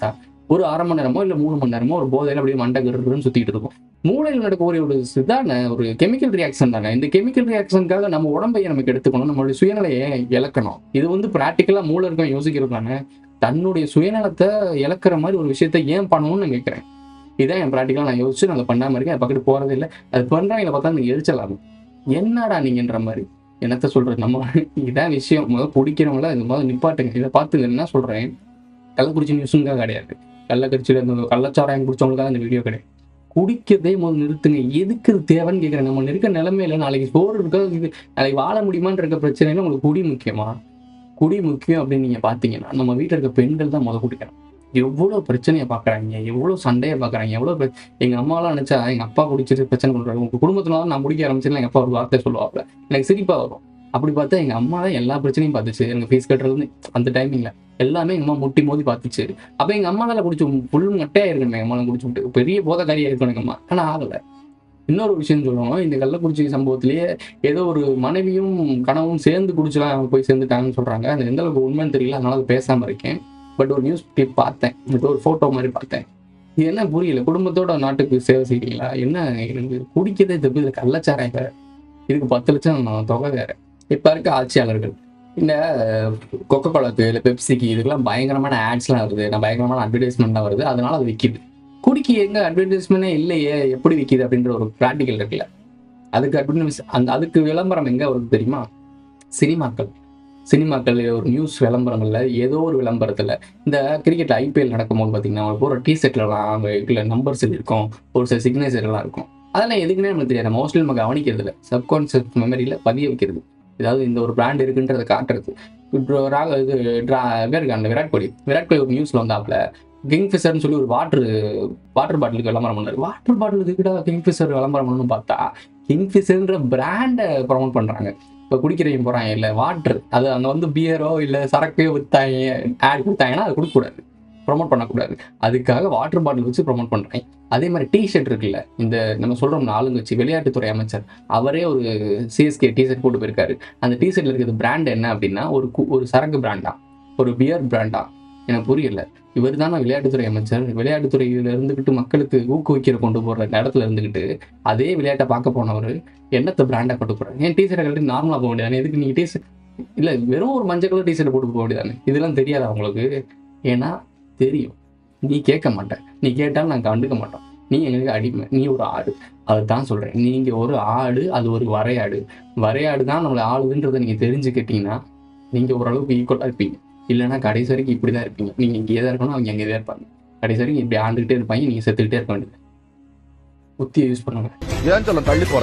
ஒரு அரை மணி நேரமோ இல்லை மூணு மணி நேரமோ ஒரு போதையில அப்படியே மண்டை கிருன்னு சுத்திட்டு இருக்கும் மூளையில் நடக்கக்கூடிய ஒரு இதான ஒரு கெமிக்கல் ரியாக்ஷன் தானே இந்த கெமிக்கல் ரியாக்ஷனுக்காக நம்ம உடம்பையை நமக்கு எடுத்துக்கணும் நம்மளுடைய சுயநிலையை இழக்கணும் இது வந்து ப்ராக்டிக்கலா மூளை இருக்கவன் யோசிக்கிறது தானே தன்னுடைய சுயநலத்தை இழக்கிற மாதிரி ஒரு விஷயத்த ஏன் பண்ணணும்னு நான் கேட்கிறேன் இதான் என் ப்ராக்டிக்கலாக நான் யோசிச்சு நான் அதை பண்ணாம இருக்கேன் அது பக்கத்து போறதே இல்லை அது பண்றவங்களை பார்த்தா எனக்கு எரிச்சலாகும் என்னடா நீங்கன்ற மாதிரி என்னத்த சொல்றது நம்ம இதான் விஷயம் முதல் குடிக்கிறவங்கள இந்த மாதிரி நிப்பாட்டுங்க இதை பார்த்து என்ன சொல்றேன் கள்ளக்குறிச்சி நியூஸுங்காக கிடையாது கள்ளக்குறிச்சியில் இந்த கள்ளச்சாராயம் குடிச்சவங்களுக்காக இந்த வீடியோ கிடையாது குடிக்கிறதே முதல் நிறுத்துங்க எதுக்கு இது தேவைன்னு கேட்குறேன் நம்ம இருக்க நிலைமையில நாளைக்கு சோறு இருக்கா இது நாளைக்கு வாழ முடியுமான்ற இருக்க பிரச்சனையில உங்களுக்கு குடி முக்கியமா குடி முக்கியம் அப்படின்னு நீங்க பாத்தீங்கன்னா நம்ம வீட்டில் இருக்க பெண்கள் தான் முத குடிக்கணும் எவ்வளவு பிரச்சனையை பாக்குறாங்க எவ்வளவு சண்டையை பாக்குறாங்க எவ்வளவு பிர- எங்க அம்மாலாம் நினைச்சா எங்க அப்பா குடிச்சிட்டு பிரச்சனை பண்றாங்க உங்க குடும்பத்தினால நான் குடிக்க ஆரம்பிச்சுன்னா எங்க அப்பா ஒரு வார்த்தை சொல்லுவாப்ல எனக்கு சிரிப்பா வரும் அப்படி பார்த்தா எங்க அம்மா தான் எல்லா பிரச்சனையும் பார்த்துச்சு எனக்கு ஃபீஸ் கட்டுறது அந்த டைமிங்ல எல்லாமே எங்க அம்மா முட்டி மோதி பார்த்துச்சு அப்ப எங்க அம்மா தான் குடிச்சு ஃபுல் மட்டையா இருக்கணும் எங்க அம்மா குடிச்சு விட்டு பெரிய போதக்காரியா இருக்கணும் எங்க அம்மா ஆனா ஆகல இன்னொரு விஷயம் சொல்லணும் இந்த கள்ளக்குறிச்சி சம்பவத்திலேயே ஏதோ ஒரு மனைவியும் கணவும் சேர்ந்து குடிச்சுலாம் போய் சேர்ந்துட்டாங்கன்னு சொல்றாங்க அது எந்த அளவுக்கு உண்மைன்னு தெரியல அதனால அது பேசாம இருக்கேன் பட் ஒரு நியூஸ் கிளிப் பார்த்தேன் இது ஒரு போட்டோ மாதிரி பார்த்தேன் இது என்ன புரியல குடும்பத்தோட நாட்டுக்கு சேவை செய்றீங்களா என்ன எனக்கு குடிக்கிறதே தப்பு இதுல கள்ளச்சாராயம் வேற இதுக்கு பத்து லட்சம் நான் தொகை வேற இப்ப இருக்க ஆட்சியாளர்கள் இந்த கொக்கோ கோலாக்கு இல்லை பெப்சிக்கு இதுக்கெல்லாம் பயங்கரமான ஆட்ஸ்லாம் வருது நான் பயங்கரமான அட்வர்டைஸ்மெண்ட்லாம் வருது அதனால அது விற்கிது குடிக்கு எங்க அட்வர்டைஸ்மெண்ட்டே இல்லையே எப்படி விற்கிது அப்படின்ற ஒரு ப்ராக்டிக்கல் இருக்குல்ல அதுக்கு அட்வர்டைஸ் அந்த அதுக்கு விளம்பரம் எங்க வருது தெரியுமா சினிமாக்கள் சினிமாக்கள் ஒரு நியூஸ் விளம்பரங்கள்ல ஏதோ ஒரு விளம்பரத்துல இந்த கிரிக்கெட் ஐபிஎல் நடக்கும்போது பார்த்தீங்கன்னா அவங்க போகிற டி ஷர்ட்லலாம் அவங்க இல்லை நம்பர்ஸ் இருக்கும் ஒரு சில சிக்னேச்சர்லாம் இருக்கும் அதெல்லாம் எதுக்குன்னே நமக்கு தெரியாது மோஸ்ட்லி நம்ம கவனிக்கிறது இல்லை சப்கான்சியஸ் மெமரியில் பதிய வைக்கிறது ஏதாவது இந்த ஒரு பிராண்ட் இருக்குன்றதை காட்டுறது இப்போ ரா- இது ட்ரா பேர் இருக்காங்க விராட் கோலி விராட் கோலி ஒரு நியூஸ்ல வந்தாப்புல கிங்ஃபிஷர்னு சொல்லி ஒரு வாட்டர் வாட்டர் பாட்டிலுக்கு விளம்பரம் பண்ணாரு வாட்டர் பாட்டிலுக்கு கிட்ட கிங்ஃபிஷர் விளம்பரம் பண்ணணும்னு பார்த்தா கிங்ஃபிஷர்ன்ற பிராண்டை ப்ரமோட் பண்றாங்க இப்போ குடிக்கிறவங்க போறாங்க இல்லை வாட்டர் அது அங்கே வந்து பியரோ இல்லை சரக்கையோ வித்தாங்க ஆட் கொடுத்தாங்கன்னா அது கொடுக்கக்கூடாது ப்ரொமோட் பண்ணக்கூடாது அதுக்காக வாட்டர் பாட்டில் வச்சு ப்ரொமோட் பண்றாங்க அதே மாதிரி டிஷர்ட் இருக்குல்ல இந்த நம்ம சொல்றோம் ஆளுங்கட்சி விளையாட்டுத்துறை அமைச்சர் அவரே ஒரு சிஎஸ்கே டிஷர்ட் போட்டு போயிருக்காரு அந்த டிஷர்ட்ல இருக்கிறது பிராண்ட் என்ன அப்படின்னா ஒரு கு- ஒரு சரக்கு பிராண்டா ஒரு பியர் பிராண்டா எனக்கு புரியல இவர் தானே விளையாட்டுத்துறை அமைச்சர் விளையாட்டுத்துறையில இருந்துகிட்டு மக்களுக்கு ஊக்குவிக்கிற கொண்டு போற இந்த இடத்துல இருந்துகிட்டு அதே விளையாட்டை பார்க்க போனவர் என்னத்த பிராண்டா கொண்டு போறாரு ஏன் டிஷர்ட்டை கழட்டி நார்மலா போக வேண்டியதானே எதுக்கு நீங்க டிஷர்ட் இல்ல வெறும் ஒரு மஞ்சள் கலர் டிஷர்ட் போட்டு போக வேண்டியதானே இதெல்லாம் தெரியாதா உங்களுக்கு ஏன்னா தெரியும் நீ கேட்க மாட்ட நீ கேட்டாலும் நாங்க கண்டுக்க மாட்டோம் நீ எங்களுக்கு அடிமை நீ ஒரு ஆடு அதுதான் சொல்றேன் நீங்க ஒரு ஆடு அது ஒரு வரையாடு வரையாடு தான் நம்மளை ஆளுதுன்றதை நீங்க தெரிஞ்சுக்கிட்டீங்கன்னா நீங்க ஓரளவுக்கு ஈக்குவலா இருப்பீங்க இல்லைன்னா கடைசி வரைக்கும் இப்படிதான் இருப்பீங்க நீங்க இங்கே தான் இருக்கணும் அவங்க எங்கே தான் இருப்பாங்க கடைசி வரைக்கும் இப்படி ஆண்டுகிட்டே இருப்பாங்க நீங்க செத்துக்கிட்டே இருக்க வேண்டியது புத்தியை யூஸ் பண்ணுங்க ஏன் சொல்ல தள்ளி போற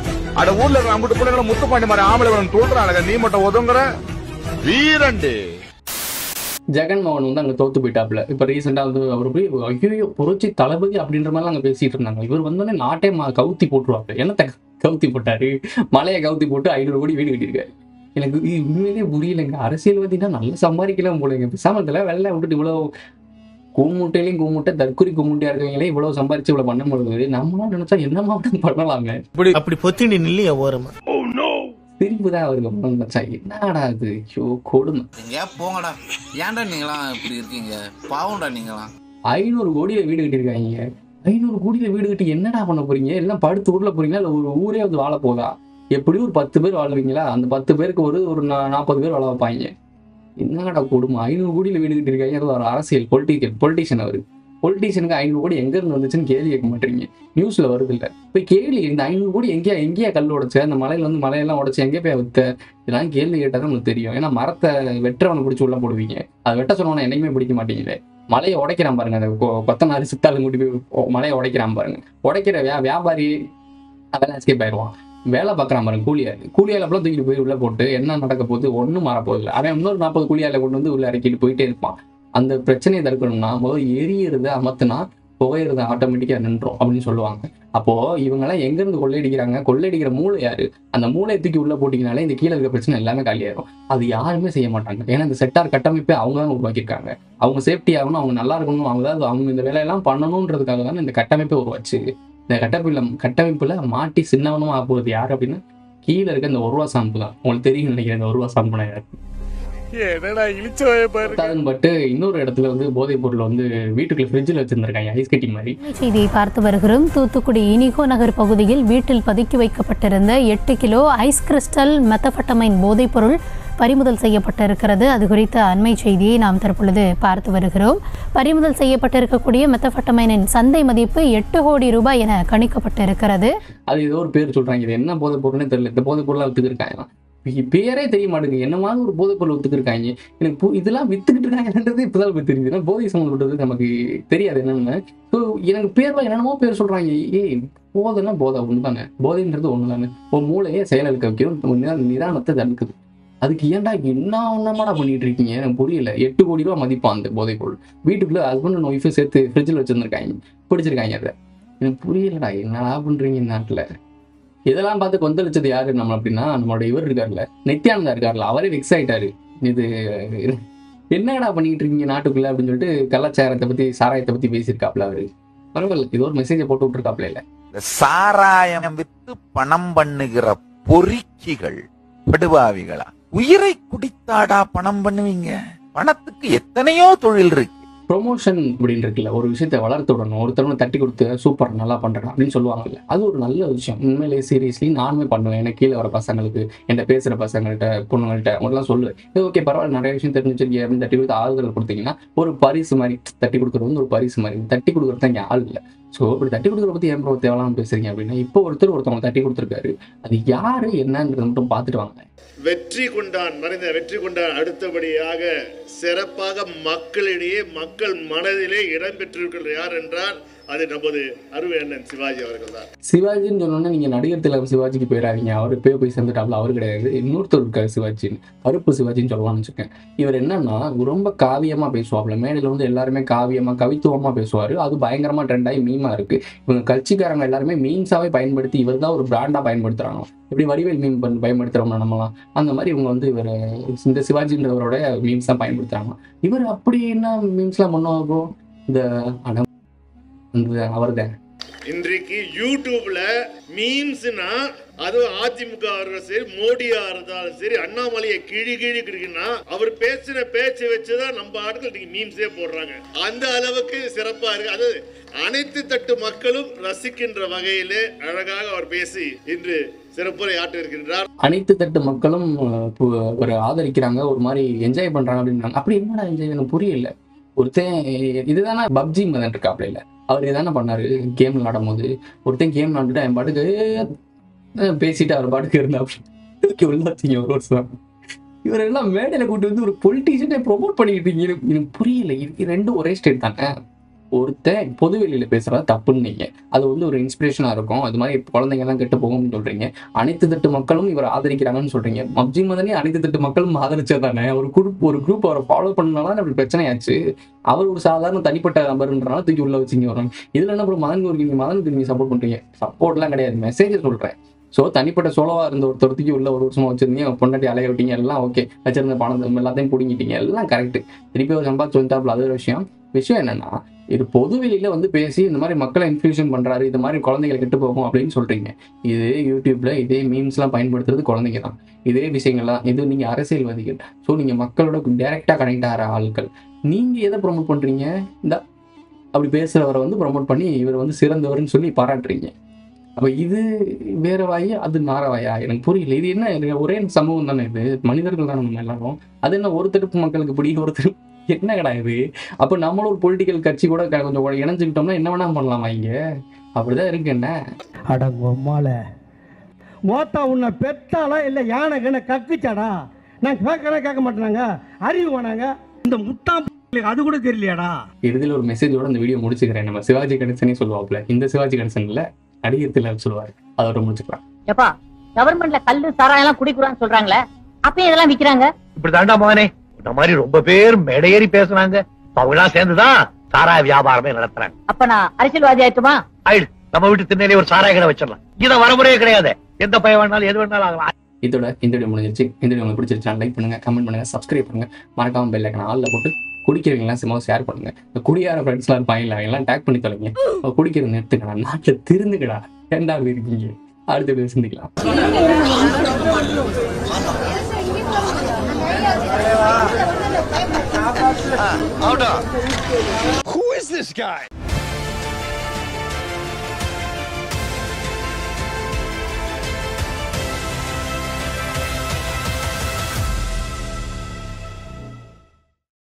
அட ஊர்ல இருக்கிற அம்புட்டு பிள்ளைங்கள முத்துப்பாண்டி மாதிரி ஆம்பளை வேணும் சொல்றாங்க நீ மட்டும் ஒதுங்குற வீரண்டு ஜெகன்மோகன் வந்து அங்கே தோத்து போயிட்டாப்ல இப்போ ரீசெண்டாக வந்து அவர் போய் ஐயோ புரட்சி தளபதி அப்படின்ற மாதிரிலாம் அங்கே பேசிட்டு இருந்தாங்க இவர் வந்தோடனே நாட்டே மா கவுத்தி போட்டுருவாப்ல என்னத்த கவுத்தி போட்டாரு மலையை கவுத்தி போட்டு ஐநூறு கோடி வீடு கட்டியிருக்காரு எனக்கு இது உண்மையிலேயே புரியலைங்க அரசியல்வாதினா நல்லா சம்பாதிக்கலாம் போலங்க பேசாமத்தில் வெள்ளை விட்டுட்டு இவ்வளோ கூமுட்டையிலையும் கூமுட்டை தற்கொலை கூமுட்டையா இருக்கவங்களே இவ்வளவு சம்பாரிச்சு இவ்வளவு பண்ண முடியுது நம்மளாம் நினைச்சா என்னமா பண்ணலாமே அப்படி பொத்தினி நில்லையா ஓரமா திரும்பி தான் அவருக்கு பண்ணணும்னு நினைச்சா என்னடா இது ஐயோ கொடுமை எங்கேயா போங்கடா ஏன்டா நீங்களாம் இப்படி இருக்கீங்க பாவம்டா நீங்களாம் ஐநூறு கோடியில வீடு கட்டியிருக்காங்க ஐநூறு கோடியில வீடு கட்டி என்னடா பண்ண போறீங்க எல்லாம் படுத்து ஊர்ல போறீங்களா இல்ல ஒரு ஊரே வந்து வாழ போதா எப்படியும் ஒரு பத்து பேர் வாழ்வீங்களா அந்த பத்து பேருக்கு ஒரு ஒரு நா- நாற்பது பேர் வாழ வைப்பாங்க என்னடா கொடுமை ஐநூறு கோடியில வீடு கட்டியிருக்காங்க அது ஒரு அரசியல் பொலிட்டிக்கல் பொலிட்டிஷியன் அவரு பொலிட்டிஷியனுக்கு ஐநூறு கோடி எங்க இருந்து வந்துச்சுன்னு கேள்வி கேட்க மாட்டீங்க நியூஸ்ல வருது இல்ல போய் கேள்வி இந்த ஐநூறு கோடி எங்கேயா எங்கேயா கல் உடைச்ச அந்த மலையில வந்து மலையெல்லாம் உடைச்சு எங்கே போய் வித்த இதெல்லாம் கேள்வி கேட்டா தான் உங்களுக்கு தெரியும் ஏன்னா மரத்தை வெட்டுறவனை பிடிச்சி உள்ள போடுவீங்க அதை வெட்ட சொன்னவனை என்னைக்குமே பிடிக்க மாட்டீங்களே மலையை உடைக்கிறான் பாருங்க அந்த கொ- கொத்தனார் சித்தாளு கூட்டி போய் ஒ- மலையை உடைக்கிறான் பாருங்க உடைக்கிற வியா வியாபாரி அதெல்லாம் எஸ்கேப் ஆயிடுவான் வேலை பார்க்குறான் பாருங்க கூலியாள் கூலியால் அப்பலாம் தூக்கிட்டு போய் உள்ள போட்டு என்ன நடக்க போகுது ஒன்றும் மாறப்போகுது இல்லை அவன் இன்னொரு நாற்பது கூலியாளை கொண்டு வந்து உள்ள இறக்கிட்டு போயிட்டே இருப்பான் அந்த பிரச்சனையை தடுக்கணும்னா முதல் எரியறத அமர்த்தினா புகையிறது ஆட்டோமேட்டிக்காக நின்றோம் அப்படின்னு சொல்லுவாங்க அப்போ இவங்கெல்லாம் எங்கேருந்து கொள்ளையடிக்கிறாங்க கொள்ளையடிக்கிற மூளை யாரு அந்த மூளையை தூக்கி உள்ள போட்டிங்கனாலே இந்த கீழே இருக்க பிரச்சனை எல்லாமே காலியாயிரும் அது யாருமே செய்ய மாட்டாங்க ஏன்னா இந்த செட்டார் கட்டமைப்பை அவங்க தான் உருவாக்கியிருக்காங்க அவங்க சேஃப்டி ஆகணும் அவங்க நல்லா இருக்கணும் அவங்க தான் அவங்க இந்த வேலையெல்லாம் பண்ணணுன்றதுக்காக தான் இந்த கட்டமைப்பை உருவாச்சு இந்த கட்டமைப்புல கட்டமைப்புல மாட்டி சின்னவனும் ஆக போகுது யார் அப்படின்னா கீழே இருக்க இந்த ஒரு ரூபா சாம்பு தான் உங்களுக்கு தெரியும் நினைக்கிறேன் இந்த ஒரு ரூபா சாம்புனா யார் என்னடா இழிச்சவாய பாரு பத்தாதுன்னு பட்டு இன்னொரு இடத்துல வந்து போதைப் பொருள் வந்து வீட்டுக்குள்ள ஃப்ரிட்ஜில் வச்சிருந்திருக்காங்க ஐஸ் கட்டி மாதிரி செய்தியை பார்த்து வருகிறோம் தூத்துக்குடி இனிகோ நகர் பகுதியில் வீட்டில் பதுக்கி வைக்கப்பட்டிருந்த எட்டு கிலோ ஐஸ் கிறிஸ்டல் மெத்தபட்டமைன் போதைப்பொருள் பறிமுதல் செய்யப்பட்டிருக்கிறது அது குறித்த அண்மை செய்தியை நாம் தற்பொழுது பார்த்து வருகிறோம் பறிமுதல் செய்யப்பட்டிருக்கக்கூடிய மெத்தபட்டமைனின் சந்தை மதிப்பு எட்டு கோடி ரூபாய் என கணிக்கப்பட்டிருக்கிறது அது ஏதோ ஒரு பேர் சொல்றாங்க இது என்ன போதைப் பொருள்னே தெரியல இந்த போதைப் பொருளாக வித்துக்கிருக்காங்க பேரே தெரிய மாட்டேங்குது என்ன மாதிரி ஒரு போதைப் பொருள் வித்துக்கிருக்காங்க எனக்கு பு- இதெல்லாம் வித்துக்கிட்டு இருக்காங்கன்றது இப்பதான் இப்ப தெரியுது ஏன்னா போதை சம்மந்தப்பட்டது நமக்கு தெரியாது என்னன்னு ஸோ எனக்கு பேர்லாம் என்னென்னமோ பேர் சொல்றாங்க ஏய் போதைன்னா போதை ஒன்று தானே போதைன்றது ஒன்று தானே உன் மூளையே செயலுக்க வைக்கணும் உன் நிதா- நிதானத்தை தடுக்குது அதுக்கு ஏன்டா என்ன ஒன்றமாடா பண்ணிட்டு இருக்கீங்க எனக்கு புரியல எட்டு கோடி ரூபா மதிப்பான் அந்த போதைப் பொருள் வீட்டுக்குள்ள ஹஸ்பண்ட் அண்ட் ஒய்ஃபை சேர்த்து ஃப்ரிட்ஜில் வச்சிருந்திருக்காங்க பிடிச்சிருக்காங்க அதை எனக்கு புரியலடா என்னடா பண்றீங்க இந்த நாட்டில் இதெல்லாம் பார்த்து கொந்தளிச்சது யாரு நம்ம அப்படின்னா நம்மளோட இவர் இருக்கார்ல நித்யானந்தா இருக்கார்ல அவரே வெக்ஸ் ஆயிட்டாரு இது என்னடா பண்ணிட்டு இருக்கீங்க நாட்டுக்குள்ள அப்படின்னு சொல்லிட்டு கலாச்சாரத்தை பத்தி சாராயத்தை பத்தி பேசியிருக்காப்ல அவரு பரவாயில்ல இது ஒரு மெசேஜை போட்டு விட்டுருக்காப்ல இல்ல இந்த சாராயம் வித்து பணம் பண்ணுகிற பொறிக்கிகள் படுபாவிகளா உயிரை குடித்தாடா பணம் பண்ணுவீங்க பணத்துக்கு எத்தனையோ தொழில் இருக்கு ப்ரொமோஷன் அப்படின்னு இருக்குல்ல ஒரு விஷயத்தை வளர்த்து விடணும் ஒருத்தவங்க தட்டி கொடுத்து சூப்பர் நல்லா பண்றேன் அப்படின்னு சொல்லுவாங்கல்ல அது ஒரு நல்ல விஷயம் உண்மையிலேயே சீரியஸ்லி நானுமே பண்ணுவேன் எனக்கு கீழே வர பசங்களுக்கு என்கிட்ட பேசுற பசங்கள்கிட்ட பொண்ணுங்கள்ட்ட அவங்களாம் சொல்லுவேன் இது ஓகே பரவாயில்ல நிறைய விஷயம் தெரிஞ்சு வச்சிருக்கீங்க அப்படின்னு தட்டி கொடுத்து ஆறுதல் கொடுத்தீங்கன்னா ஒரு பரிசு மாதிரி தட்டி கொடுக்குறது வந்து ஒரு பரிசு மாதிரி தட்டி கொடுக்குறது இங்கே ஆள் இல்லை ஸோ இப்படி தட்டி கொடுக்குறத பத்தி ஏன் ப்ரோ தேவையில்லாம பேசுறீங்க அப்படின்னா இப்போ ஒருத்தர் ஒருத்தவங்க தட்டி கொடுத்துருக்காரு அது யாரு என்னன்றதை மட்டும் பார்த்துட்டு வாங்க வெற்றி கொண்டான் மறைந்த வெற்றி கொண்டான் அடுத்தபடியாக சிறப்பாக மக்களிடையே மக்கள் மனதிலே இடம்பெற்றிருக்கிறது யார் என்றால் அது நமது அருமை அண்ணன் சிவாஜி அவர்கள் தான் சிவாஜின்னு சொன்னோன்னே நீங்க நடிகர் திலகம் சிவாஜிக்கு போயிடாதீங்க அவர் போய் போய் சேர்ந்துட்டாப்ல அவர் கிடையாது இன்னொருத்தர் இருக்காரு சிவாஜின்னு கருப்பு சிவாஜின்னு சொல்லலாம்னு வச்சுக்கேன் இவர் என்னன்னா ரொம்ப காவியமா பேசுவாப்ல மேடையில வந்து எல்லாருமே காவியமா கவித்துவமா பேசுவாரு அது பயங்கரமா ட்ரெண்ட் ஆகி மீமா இருக்கு இவங்க கட்சிக்காரங்க எல்லாருமே மீன்ஸாவே பயன்படுத்தி இவர் தான் ஒரு பிராண்டா பயன்படுத்துறாங்க எப்படி வடிவேல் மீன் பண்ணி பயன்படுத்துறோம்னா நம்மலாம் அந்த மாதிரி இவங்க வந்து இவர் இந்த சிவாஜின்றவரோட மீம்ஸ் தான் பயன்படுத்துறாங்க இவர் அப்படி என்ன மீம்ஸ்லாம் பண்ணுவாங்க இந்த அட அந்த அவர்தான் இன்றைக்கு யூடியூப்ல மீம்ஸ்னா அதுவும் அதிமுக இருந்தாலும் சரி மோடியா இருந்தாலும் சரி அண்ணாமலையை கிழி கிழி கிழிக்குன்னா அவர் பேசின பேச்சு வச்சுதான் நம்ம ஆட்கள் இன்னைக்கு மீம்ஸே போடுறாங்க அந்த அளவுக்கு சிறப்பா இருக்கு அது அனைத்து தட்டு மக்களும் ரசிக்கின்ற வகையிலே அழகாக அவர் பேசி இன்று சிறப்புரை ஆற்ற இருக்கின்றார் அனைத்து தட்டு மக்களும் அஹ், பு- ஒரு ஆதரிக்கிறாங்க ஒரு மாதிரி என்ஜாய் பண்றாங்க அப்படின்றாங்க அப்படி என்னடா என்ஜாய் எனக்கு புரியல ஒருத்தன் இதுதானே பப்ஜி மதன் இருக்காப்ல இல்ல அவர் இதானே பண்ணாரு கேம் விளாடும் போது ஒருத்தன் கேம் விளாண்டுட்டு என் பாட்டுக்கு அஹ், பேசிட்டு அவர் பாட்டுக்கு இருந்தா உள்ள வச்சீங்க ஒரு வருஷம் இவர் எல்லாம் மேடையில கூட்டு வந்து ஒரு பொலிட்டீஷியனை ப்ரொமோட் பண்ணிக்கிட்டு இருக்கீங்க எனக்கு எனக்கு புரியல இது ரெண்டும் ஒரே ஸ்டேட் தானே ஒருத்தன் பொது வெளியில பேசுறது தப்புன்னீங்க அது வந்து ஒரு இன்ஸ்பிரேஷனா இருக்கும் அது மாதிரி குழந்தைங்க எல்லாம் கெட்டு போகும்னு சொல்றீங்க அனைத்து தட்டு மக்களும் இவர் ஆதரிக்கிறாங்கன்னு சொல்றீங்க மப்ஜி மதனே அனைத்து தட்டு மக்களும் ஆதரிச்சா தானே ஒரு குரூப் ஒரு குரூப் அவரை ஃபாலோ பண்ணனால அப்படி பிரச்சனையாச்சு அவர் ஒரு சாதாரண தனிப்பட்ட நபர்ன்றனால தூக்கி உள்ள வச்சிங்க வரும் இதுல என்ன ப்ரோ மதன் இருக்கீங்க மதனுக்கு நீங்க சப்போர்ட் பண்றீங்க சப்போர்ட்லாம் கிடையாது மெசேஜ் சொல்றேன் ஸோ தனிப்பட்ட சோலவா இருந்த ஒருத்தர் தூக்கி உள்ள ஒரு வருஷமா வச்சிருந்தீங்க பொண்டாட்டி அலைய விட்டீங்க எல்லாம் ஓகே வச்சிருந்த பணம் எல்லாத்தையும் பிடிங்கிட்டீங்க எல்லாம் கரெக்ட் திருப்பி ஒரு சம்பாதிச்சு வந்துட்டாப்ல அது ஒரு விஷயம் விஷயம் என்னன்னா இது பொது வெளியில வந்து பேசி இந்த மாதிரி மக்களை இன்ஃபியூஷன் பண்றாரு இந்த மாதிரி குழந்தைகளை கெட்டு போகும் அப்படின்னு சொல்றீங்க இது யூடியூப்ல இதே மீம்ஸ்லாம் பயன்படுத்துறது குழந்தைங்க தான் இதே விஷயங்கள்லாம் இது நீங்க அரசியல்வாதிகள் ஸோ நீங்க மக்களோட டைரக்டா கனெக்ட் ஆகிற ஆட்கள் நீங்க எதை ப்ரொமோட் பண்றீங்க இந்த அப்படி பேசுறவரை வந்து ப்ரொமோட் பண்ணி இவர் வந்து சிறந்தவர்னு சொல்லி பாராட்டுறீங்க அப்ப இது வேற வாயா அது நாரவாயா எனக்கு புரியல இது என்ன இது ஒரே சமூகம் தானே இது மனிதர்கள் தானே நம்ம எல்லாரும் அது என்ன ஒரு தரப்பு மக்களுக்கு பிடிக்கும் ஒரு தரப்பு என்ன கடா இது அப்ப நம்மளும் ஒரு பொலிட்டிக்கல் கட்சி கூட க- கொஞ்சம் கூட இணைஞ்சுக்கிட்டோம்னா என்ன வேணா பண்ணலாமா இங்க அப்படிதான் இருக்கு என்ன அடங்கொம்மால மோத்தா உன்னை பெத்தாளா இல்ல யானை கண்ண கக்குச்சாடா நான் கேட்கறேன் கேட்க மாட்டேனாங்க அறிவு வேணாங்க இந்த முட்டா அது கூட தெரியலையாடா இறுதியில் ஒரு மெசேஜோட இந்த வீடியோ முடிச்சுக்கிறேன் நம்ம சிவாஜி கணேசனே சொல்லுவாப்ல இந்த சிவாஜி கணேசன்ல நடிகர் திலகம் சொல்லுவாரு அதோட முடிச்சுக்கலாம் எப்பா கவர்மெண்ட்ல கல்லு சாராயம் எல்லாம் குடிக்கிறான்னு சொல்றாங்களே அப்பயும் இதெல்லாம் விக்கிறாங்க இப்படி தாண்டா மகனே இந்த மாதிரி ரொம்ப பேர் மேடையேறி பேசுனாங்க அவங்க எல்லாம் சேர்ந்துதான் சாராய வியாபாரமே நடத்துறாங்க அப்ப நான் அரசியல்வாதி ஆயிட்டுமா ஆயிடு நம்ம வீட்டு திண்ணையிலே ஒரு சாராய கடை வச்சிடலாம் இத வரமுறையே கிடையாது எந்த பையன் வேணாலும் எது வேணாலும் ஆகலாம் இதோட இந்த வீடியோ முடிஞ்சிருச்சு இந்த வீடியோ உங்களுக்கு பிடிச்சிருச்சா லைக் பண்ணுங்க கமெண்ட் பண்ணுங்க சப்ஸ்கிரைப் பண்ணுங்க மறக்காம பெல் ஐக்கன் ஆல்ல போட்டு குடிக்கிறவங்கலாம் சும்மா ஷேர் பண்ணுங்க இந்த குடியார ஃப்ரெண்ட்ஸ்லாம் இருப்பாங்க அவங்க எல்லாம் டேக் பண்ணி தொலைங்க அவங்க குடிக்கிறது நிறுத்துக்கடா நாட்டில் திருந்துக்கடா ஏன்டா அப்படி இருக்கீங்க அடுத்த வீடியோ சந்திக்கலாம் Who is this guy?